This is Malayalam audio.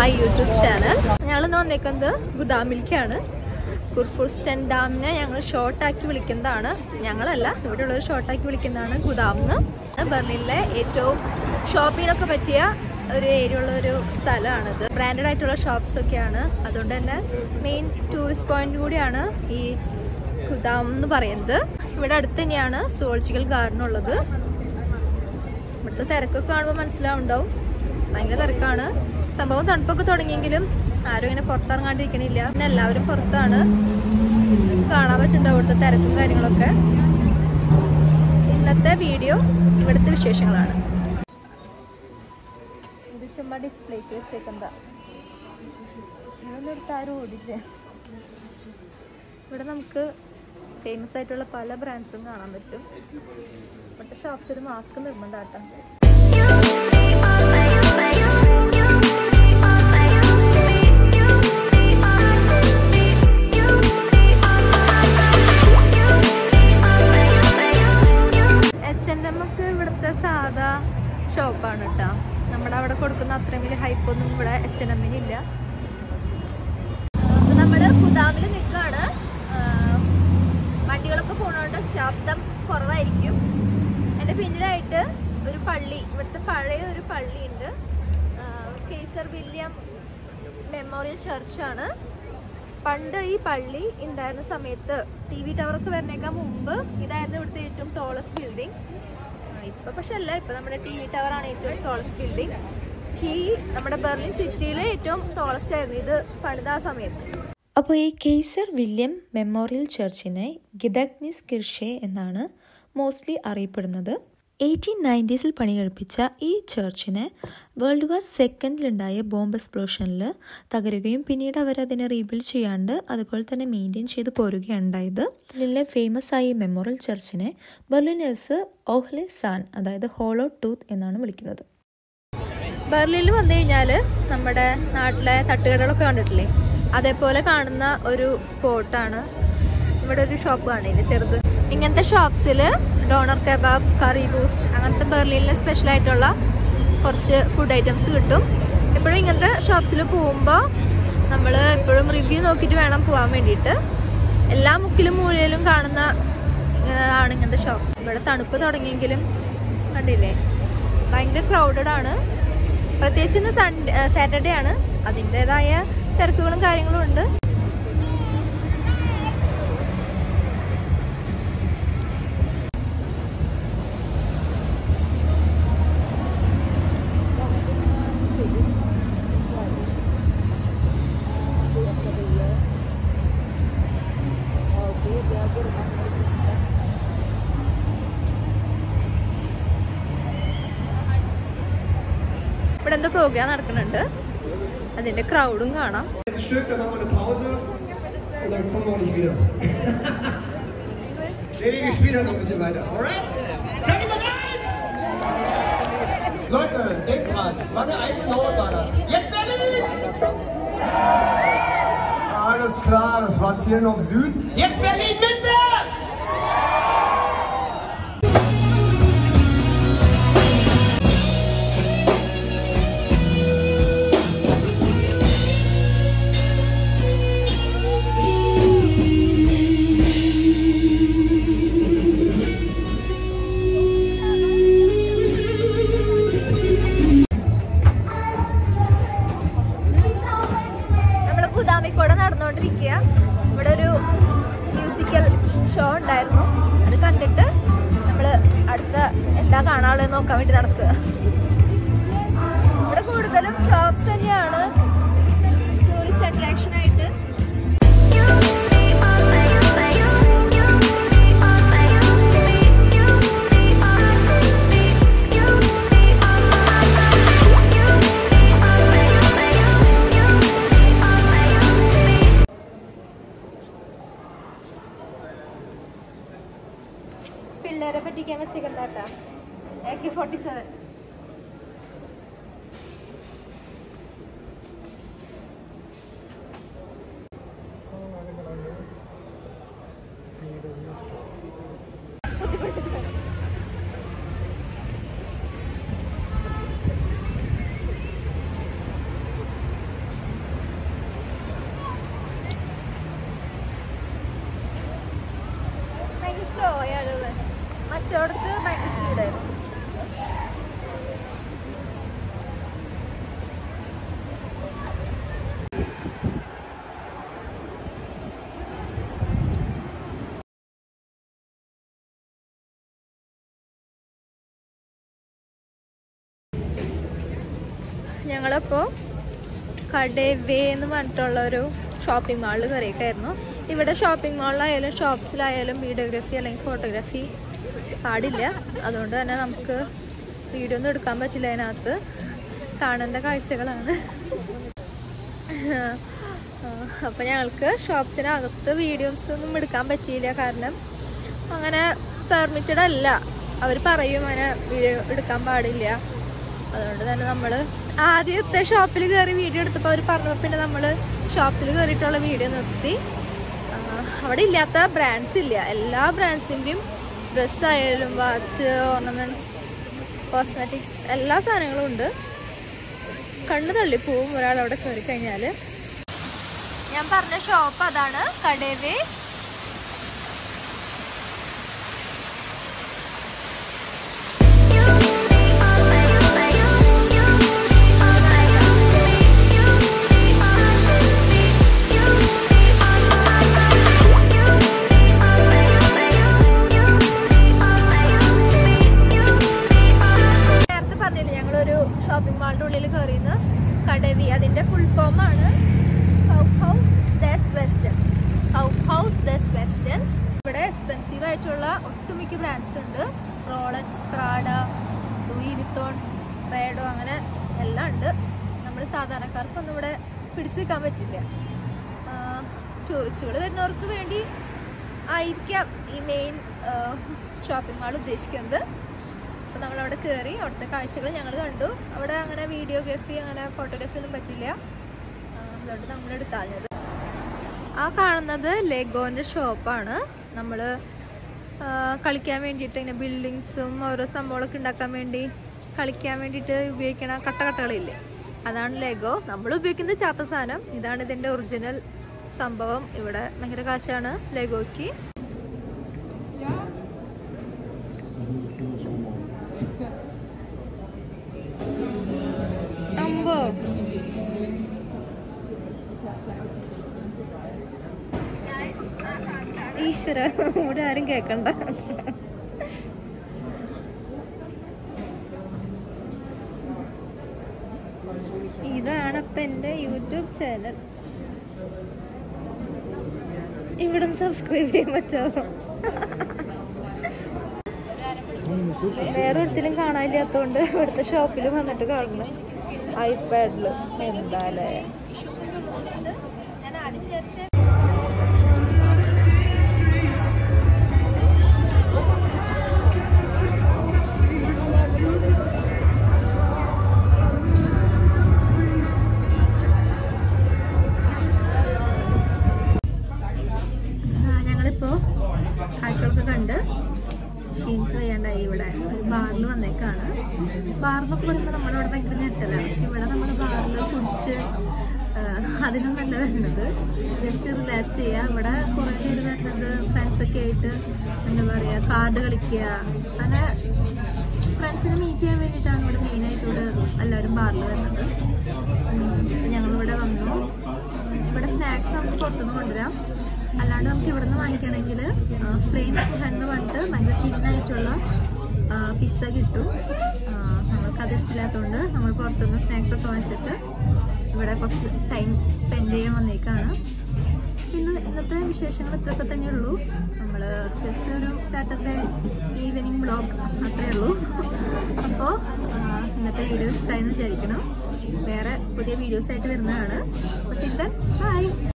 മൈ യൂട്യൂബ് ചാനൽ ഞങ്ങൾ ഇന്ന് വന്നേക്കുന്നത് ഗുദാമിലേക്കാണ് കുർഫുർസ്റ്റൻ ഡാമിനെ ഞങ്ങൾ ഷോർട്ടാക്കി വിളിക്കുന്നതാണ് ഞങ്ങളല്ല ഇവിടെയുള്ളവർ ഷോർട്ടാക്കി വിളിക്കുന്നതാണ് ഗുദാമെന്ന് ബെർലിനിലെ ഏറ്റവും ഷോപ്പിങ്ങിനൊക്കെ പറ്റിയ ഒരു ഏരിയ ഉള്ള ഒരു സ്ഥലമാണിത് ബ്രാൻഡഡ് ആയിട്ടുള്ള ഷോപ്സ് ഒക്കെയാണ് അതുകൊണ്ട് തന്നെ മെയിൻ ടൂറിസ്റ്റ് പോയിന്റ് കൂടിയാണ് ഈ ഗുദാം എന്ന് പറയുന്നത് ഇവിടെ അടുത്ത് തന്നെയാണ് സുവോളജിക്കൽ ഗാർഡൻ ഉള്ളത് ഇവിടുത്തെ തിരക്കൊക്കെ കാണുമ്പോൾ മനസ്സിലാവുണ്ടാവും ഭയങ്കര തിരക്കാണ് സംഭവം തണുപ്പൊക്കെ തുടങ്ങിയെങ്കിലും ആരും ഇങ്ങനെ പുറത്തിറങ്ങാണ്ടിരിക്കണില്ല പിന്നെ എല്ലാവരും പുറത്താണ് നിങ്ങൾക്ക് കാണാൻ പറ്റുന്നുണ്ടാവും ഇവിടുത്തെ തിരക്കും കാര്യങ്ങളൊക്കെ ഇന്നത്തെ വീഡിയോ ഇവിടുത്തെ വിശേഷങ്ങളാണ് ഇത് ചുമ്മാ ഡിസ്പ്ലേക്ക് വെച്ചേക്കണ്ട ഇതൊന്നും എടുത്ത് ആരും ഓടില്ലേ ഇവിടെ നമുക്ക് ഫേമസ് ആയിട്ടുള്ള പല ബ്രാൻഡ്സും കാണാൻ പറ്റും ഇവിടുത്തെ ഷോപ്സിൽ മാസ്ക് നിർബന്ധമാട്ടോ എച്ച് എൻ എം ഒക്കെ ഇവിടുത്തെ സാധാ ഷോപ്പാണ് കേട്ടോ നമ്മുടെ അവിടെ കൊടുക്കുന്ന അത്രയും വലിയ ഹൈപ്പൊന്നും ഇവിടെ എച്ച് എൻ എമ്മിനില്ല നമ്മുടെ ഗുദാമിൽ നിൽക്കുകയാണ് വണ്ടികളൊക്കെ പോണോണ്ട് ശബ്ദം കുറവായിരിക്കും എൻ്റെ പിന്നിലായിട്ട് ഒരു പള്ളി ഇവിടുത്തെ പഴയ ഒരു പള്ളിയുണ്ട് കേസർ വില്യം മെമ്മോറിയൽ ചർച്ചാണ് പണ്ട് ഈ പള്ളി ഉണ്ടായിരുന്ന സമയത്ത് ടി വി ടവറൊക്കെ വരുന്നേക്കാൾ മുമ്പ് ഇതായിരുന്നു ഇവിടുത്തെ ഏറ്റവും ടോളസ്റ്റ് ബിൽഡിംഗ് ഇപ്പൊ പക്ഷെ അല്ല ഇപ്പൊ നമ്മുടെ ടി വി ടവർ ആണ് ഏറ്റവും ടോളസ്റ്റ് ബിൽഡിംഗ് പക്ഷേ ഈ നമ്മുടെ ബെർലിൻ സിറ്റിയിലെ ഏറ്റവും ടോളസ്റ്റ് ആയിരുന്നു ഇത് പണിത ആ സമയത്ത് അപ്പോൾ ഈ കേസർ വില്യം മെമ്മോറിയൽ ചർച്ചിനെ ഗിദഗ്നിസ് കിർഷെ എന്നാണ് മോസ്റ്റ്ലി അറിയപ്പെടുന്നത് എയ്റ്റീൻ നയൻറ്റീസിൽ പണി കഴിപ്പിച്ച ഈ ചർച്ചിനെ വേൾഡ് വാർ സെക്കൻഡിലുണ്ടായ ബോംബ് എക്സ്പ്ലോഷനിൽ തകരുകയും പിന്നീട് അവർ അതിനെ റീബിൽഡ് ചെയ്യാണ്ട് അതുപോലെ തന്നെ മെയിൻറ്റെയിൻ ചെയ്ത് പോരുകയാണ് ഉണ്ടായത് ബെർലിനിലെ ഫേമസ് ആയ ഈ മെമ്മോറിയൽ ചർച്ചിനെ ബെർലിനേഴ്സ് ഓഹ്ലെ സാൻ അതായത് ഹോളോ ടൂത്ത് എന്നാണ് വിളിക്കുന്നത് ബെർലിനിൽ വന്നു കഴിഞ്ഞാൽ നമ്മുടെ നാട്ടിലെ തട്ടുകടകളൊക്കെ കണ്ടിട്ടില്ലേ അതേപോലെ കാണുന്ന ഒരു സ്പോട്ടാണ് ഇവിടെ ഒരു ഷോപ്പ് കാണില്ലേ ചെറുത് ഇങ്ങനത്തെ ഷോപ്സിൽ ഡോണർ കബാബ് കറി ബൂസ്റ്റ് അങ്ങനത്തെ ബെർലിനിലെ സ്പെഷ്യൽ ആയിട്ടുള്ള കുറച്ച് ഫുഡ് ഐറ്റംസ് കിട്ടും എപ്പോഴും ഇങ്ങനത്തെ ഷോപ്സിൽ പോകുമ്പോൾ നമ്മൾ എപ്പോഴും റിവ്യൂ നോക്കിയിട്ട് വേണം പോകാൻ വേണ്ടിയിട്ട് എല്ലാ മുക്കിലും മൂലയിലും കാണുന്ന ആണ് ഇങ്ങനത്തെ ഷോപ്സ് ഇവിടെ തണുപ്പ് തുടങ്ങിയെങ്കിലും കണ്ടില്ലേ ഭയങ്കര ക്രൗഡഡ് ആണ് പ്രത്യേകിച്ച് ഇന്ന് സൺഡേ സാറ്റർഡേ ആണ് അതിൻ്റെതായ തിരക്കുകളും കാര്യങ്ങളും ഉണ്ട് ഇവിടെ എന്തോ പ്രോഗ്രാം നടക്കുന്നുണ്ട് അതിന്റെ ക്രൗഡും കാണാം Letztes Stück, dann machen wir eine Pause und dann kommen wir auch nicht wieder. nee, nee, wir spielen dann noch ein bisschen weiter. Alright? Seid ihr bereit? Leute, denkt dran, wann der alte Nord war das? Jetzt Berlin! Alles klar, das war Ziel auf Süd. Jetzt Berlin Mitte! നമ്മൾ ഗുദാമിക്കൂടെ നടന്നുകൊണ്ടിരിക്കുക ഇവിടെ ഒരു മ്യൂസിക്കൽ ഷോ ഉണ്ടായിരുന്നു അത് കണ്ടിട്ട് നമ്മൾ അടുത്ത എന്താ കാണാനുള്ളത് നോക്കാൻ വേണ്ടി നടക്കുക ഇവിടെ കൂടുതലും ഷോപ്സ് തന്നെയാണ് ടൂറിസ്റ്റ് അട്രാക്ഷൻ ആയിട്ട് പിള്ളേരെ പറ്റിക്കാൻ വെച്ചേക്കുന്നതാട്ടാ എ കെ ഫോർട്ടി സെവൻ വെച്ചോടത്ത് ഭയങ്കര സ്പീഡായിരുന്നു ഞങ്ങളപ്പോൾ കടവേ എന്ന് പറഞ്ഞിട്ടുള്ള ഒരു ഷോപ്പിംഗ് മാളിൽ കയറിയേക്കായിരുന്നു ഇവിടെ ഷോപ്പിംഗ് മാളിലായാലും ഷോപ്സിലായാലും വീഡിയോഗ്രാഫി അല്ലെങ്കിൽ ഫോട്ടോഗ്രാഫി പാടില്ല അതുകൊണ്ട് തന്നെ നമുക്ക് വീഡിയോ ഒന്നും എടുക്കാൻ പറ്റില്ല അതിനകത്ത് കാണേണ്ട കാഴ്ചകളാണ് അപ്പം ഞങ്ങൾക്ക് ഷോപ്സിനകത്ത് വീഡിയോസ് ഒന്നും എടുക്കാൻ പറ്റിയില്ല കാരണം അങ്ങനെ പെർമിറ്റഡ് അല്ല അവർ പറയും അങ്ങനെ വീഡിയോ എടുക്കാൻ പാടില്ല അതുകൊണ്ട് തന്നെ നമ്മൾ ആദ്യത്തെ ഷോപ്പിൽ കയറി വീഡിയോ എടുത്തപ്പോൾ അവർ പറഞ്ഞപ്പോൾ പിന്നെ നമ്മൾ ഷോപ്സിൽ കയറിയിട്ടുള്ള വീഡിയോ നിർത്തി ആ, അവിടെ ഇല്ലാത്ത ബ്രാൻഡ്സ് ഇല്ല എല്ലാ ബ്രാൻഡ്സിൻ്റെയും ഡ്രസ്സായാലും വാച്ച് ഓർണമെൻറ്റ്സ് കോസ്മെറ്റിക്സ് എല്ലാ സാധനങ്ങളും ഉണ്ട് കണ്ണു തള്ളിപ്പോവും ഒരാൾ അവിടെ കയറി കഴിഞ്ഞാൽ ഞാൻ പറഞ്ഞ ഷോപ്പ് അതാണ് കടേവേ നേരത്തെ പറഞ്ഞില്ലേ ഞങ്ങളൊരു ഷോപ്പിംഗ് മാളിന്റെ ഉള്ളിൽ കയറിയെന്ന് കടവി അതിന്റെ ഫുൾ ഫോം ആണ് house house des Westens house house des Westens ഇവിടെ എക്സ്പെൻസീവ് ആയിട്ടുള്ള ഒട്ടുമിക്ക ബ്രാൻഡ്സ് ഉണ്ട് Rolex Prada Louis Vuitton Rado അങ്ങനെ എല്ലാം ഉണ്ട് നമ്മൾ സാധാരണക്കാർക്കൊന്നും ഇവിടെ പിടിച്ചു നിൽക്കാൻ പറ്റില്ല ടൂറിസ്റ്റുകൾ വരുന്നവർക്ക് വേണ്ടി ആയിരിക്കാം ഈ മെയിൻ ഷോപ്പിംഗ് മാൾ ഉദ്ദേശിക്കുന്നത് അപ്പോൾ നമ്മളവിടെ കയറി അവിടുത്തെ കാഴ്ചകൾ ഞങ്ങൾ കണ്ടു അവിടെ അങ്ങനെ വീഡിയോഗ്രാഫി അങ്ങനെ ഫോട്ടോഗ്രാഫി ഒന്നും പറ്റില്ല ആ, അതുകൊണ്ട് നമ്മൾ എടുക്കാഞ്ഞത് ആ കാണുന്നത് ലെഗോൻ്റെ ഷോപ്പാണ് നമ്മൾ കളിക്കാൻ വേണ്ടിയിട്ട് ഇങ്ങനെ ബിൽഡിങ്സും ഓരോ സംഭവങ്ങളൊക്കെ ഉണ്ടാക്കാൻ വേണ്ടി കളിക്കാൻ വേണ്ടിയിട്ട് ഉപയോഗിക്കണ കട്ടകട്ടകളില്ലേ അതാണ് ലെഗോ നമ്മൾ ഉപയോഗിക്കുന്നത് ചാത്ത സാധനം ഇതാണ് ഇതിൻ്റെ ഒറിജിനൽ സംഭവം ഇവിടെ ഭയങ്കര കാശാണ് ലെഗോയ്ക്ക് അമ്പോ ഈശ്വര ഇവിടെ ആരും കേക്കണ്ട ഇതാണ് ഇപ്പൊ എന്റെ യൂട്യൂബ് ചാനൽ ഇവിടെ സബ്സ്ക്രൈബ് ചെയ്യാൻ പറ്റുമോ വേറെ ഒരിക്കലും കാണാനില്ലാത്തോണ്ട് ഇവിടുത്തെ ഷോപ്പിൽ വന്നിട്ട് കാണണം ഐപാഡില് എന്താലേ ഞാൻ ആദ്യം വിചാരിച്ച ഞങ്ങളിപ്പോ കാഴ്ചകളൊക്കെ കണ്ട് ഷീൻസ് വയ്യാണ്ടായി ഇവിടെ ഒരു ബാറിൽ വന്നേക്കാണ് ബാറിന്നൊക്കെ പറയുമ്പോൾ നമ്മളിവിടെ ഭയങ്കര ഞെട്ടലാണ് പക്ഷെ ഇവിടെ നമ്മൾ ബാറിൽ കുടിച്ച് ആഹ്, അതിനൊന്നല്ല വരുന്നത് ജസ്റ്റ് റിലാക്സ് ചെയ്യുക ഇവിടെ കുറേ പേര് വരുന്നത് ഫ്രണ്ട്സൊക്കെ ആയിട്ട് എന്താ പറയുക കാർഡ് കളിക്കുക അങ്ങനെ ഫ്രണ്ട്സിനെ മീറ്റ് ചെയ്യാൻ വേണ്ടിയിട്ടാണ് ഇവിടെ മെയിനായിട്ട് ഇവിടെ എല്ലാവരും ബാറിൽ വരുന്നത് ഉം, അപ്പോൾ ഞങ്ങളിവിടെ വന്നു ഇവിടെ സ്നാക്സ് നമുക്ക് പുറത്തുനിന്ന് കൊണ്ടുവരാം അല്ലാണ്ട് നമുക്ക് ഇവിടെ നിന്ന് വാങ്ങിക്കണമെങ്കിൽ ഫ്ലെയിം എന്ന് പറഞ്ഞിട്ട് ഭയങ്കര തിന്നായിട്ടുള്ള പിസ്സ കിട്ടും ആ, നമ്മൾക്കത് ഇഷ്ടമില്ലാത്തതുകൊണ്ട് നമ്മൾ പുറത്തുനിന്ന് സ്നാക്സ് ഒക്കെ വാങ്ങിച്ചിട്ട് ഇവിടെ കുറച്ച് ടൈം സ്പെൻഡ് ചെയ്യാൻ വന്നേക്കാണ് ഇന്ന് ഇന്നത്തെ വിശേഷങ്ങൾ ഇത്രയൊക്കെ തന്നെയുള്ളൂ നമ്മൾ ജസ്റ്റ് ഒരു സാറ്റർഡേ ഈവനിങ് ബ്ലോഗ് അത്രേ ഉള്ളൂ അപ്പോൾ ഇന്നത്തെ വീഡിയോ ഇഷ്ടമായെന്ന് വിചാരിക്കണം വേറെ പുതിയ വീഡിയോസ് ആയിട്ട് വരുന്നതാണ് അപ്പോൾ ടിൽ ദെൻ ബൈ